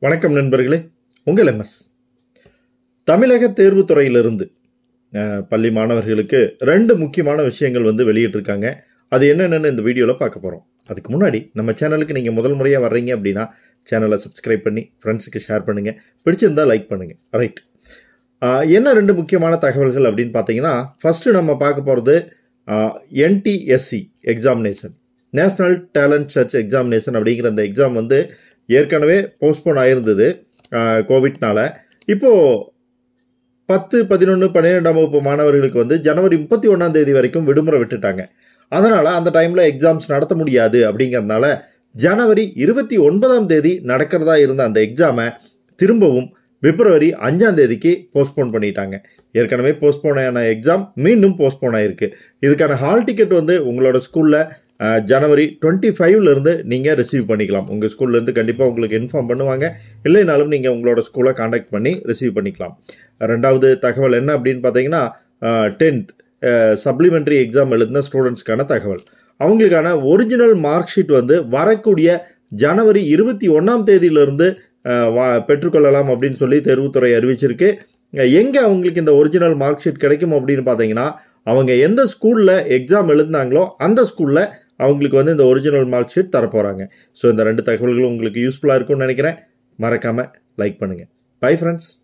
வணக்கம் நண்பர்களே உங்கள் எம்எஸ் தமிழக தேர்வுத்துறையிலிருந்து அஹ், பள்ளி மாணவர்களுக்கு ரெண்டு முக்கியமான விஷயங்கள் வந்து வெளியிட்டிருக்காங்க அது என்னென்னு இந்த வீடியோவில் பார்க்க போகிறோம் அதுக்கு முன்னாடி நம்ம சேனலுக்கு நீங்கள் முதல் முறையாக வர்றீங்க அப்படின்னா சேனலை சப்ஸ்கிரைப் பண்ணி ஃப்ரெண்ட்ஸுக்கு ஷேர் பண்ணுங்கள் பிடிச்சிருந்தா லைக் பண்ணுங்கள் ரைட் என்ன ரெண்டு முக்கியமான தகவல்கள் அப்படின்னு பார்த்தீங்கன்னா ஃபஸ்ட்டு நம்ம பார்க்க போகிறது NTSE examination national talent search examination அப்படிங்கிற அந்த எக்ஸாம் வந்து ஏற்கனவே போஸ்ட்போன் ஆயிருந்தது கோவிட்னால இப்போது பத்து பதினொன்று பன்னிரெண்டாம் வகுப்பு மாணவர்களுக்கு வந்து ஜனவரி முப்பத்தி ஒன்றாம் தேதி வரைக்கும் விடுமுறை விட்டுட்டாங்க அதனால் அந்த டைமில் எக்ஸாம்ஸ் நடத்த முடியாது அப்படிங்கிறதுனால ஜனவரி இருபத்தி ஒன்பதாம் தேதி நடக்கிறதா இருந்த அந்த எக்ஸாமை திரும்பவும் பிப்ரவரி அஞ்சாம் தேதிக்கு போஸ்ட்போன் பண்ணிட்டாங்க ஏற்கனவே போஸ்ட்போன் ஆன எக்ஸாம் மீண்டும் போஸ்ட்போன் ஆயிருக்கு இதுக்கான ஹால் டிக்கெட் வந்து உங்களோட ஸ்கூலில் ஜனவரி டுவெண்ட்டி ஃபைவ்லேருந்து நீங்கள் ரிசீவ் பண்ணிக்கலாம் உங்கள் ஸ்கூல்லேருந்து கண்டிப்பாக உங்களுக்கு இன்ஃபார்ம் பண்ணுவாங்க இல்லைனாலும் நீங்கள் உங்களோட ஸ்கூலை காண்டாக்ட் பண்ணி ரிசீவ் பண்ணிக்கலாம் ரெண்டாவது தகவல் என்ன அப்படின்னு பார்த்தீங்கன்னா டென்த் சப்ளிமெண்ட்ரி எக்ஸாம் எழுதின ஸ்டூடெண்ட்ஸ்க்கான தகவல் அவங்களுக்கான ஒரிஜினல் மார்க் ஷீட் வந்து வரக்கூடிய ஜனவரி இருபத்தி ஒன்றாம் தேதியிலிருந்து அஹ், வா- பெற்றுக்கொள்ளலாம் அப்படின்னு சொல்லி தேர்வுத்துறை அறிவிச்சிருக்கு எங்கே அவங்களுக்கு இந்த ஒரிஜினல் மார்க் ஷீட் கிடைக்கும் அப்படின்னு பார்த்தீங்கன்னா அவங்க எந்த ஸ்கூலில் எக்ஸாம் எழுதினாங்களோ அந்த ஸ்கூலில் அவங்களுக்கு வந்து இந்த ஒரிஜினல் மார்க் ஷீட் தரப்போகிறாங்க ஸோ இந்த ரெண்டு தகவல்களும் உங்களுக்கு யூஸ்ஃபுல்லாக இருக்கும்னு நினைக்கிறேன் மறக்காமல் லைக் பண்ணுங்கள் பை ஃப்ரெண்ட்ஸ்